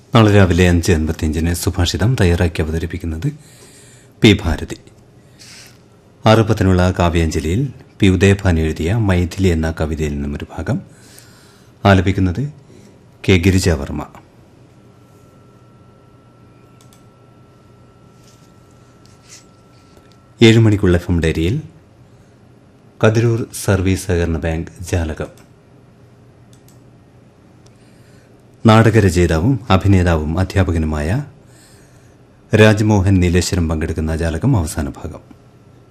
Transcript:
നാളെ രാവിലെ അഞ്ച് അൻപത്തിയഞ്ചിന് സുഭാഷിതം തയ്യാറാക്കി അവതരിപ്പിക്കുന്നത് പി ഭാരതി ആറ് പത്തിനുള്ള കാവ്യാഞ്ജലിയിൽ പി ഉദയഭാൻ എഴുതിയ മൈഥിലി എന്ന കവിതയിൽ നിന്നും ഒരു ഭാഗം ആലപിക്കുന്നത് കെ ഗിരിജാവർമ്മ ഏഴ് മണിക്കുള്ള എഫ് എം ഡയറിയിൽ കതിരൂർ സർവീസ് സഹകരണ ബാങ്ക് ജാലകം നാടകരചയിതാവും അഭിനേതാവും അധ്യാപകനുമായ രാജ്മോഹൻ നീലേശ്വരം പങ്കെടുക്കുന്ന ജാലകം അവസാന ഭാഗം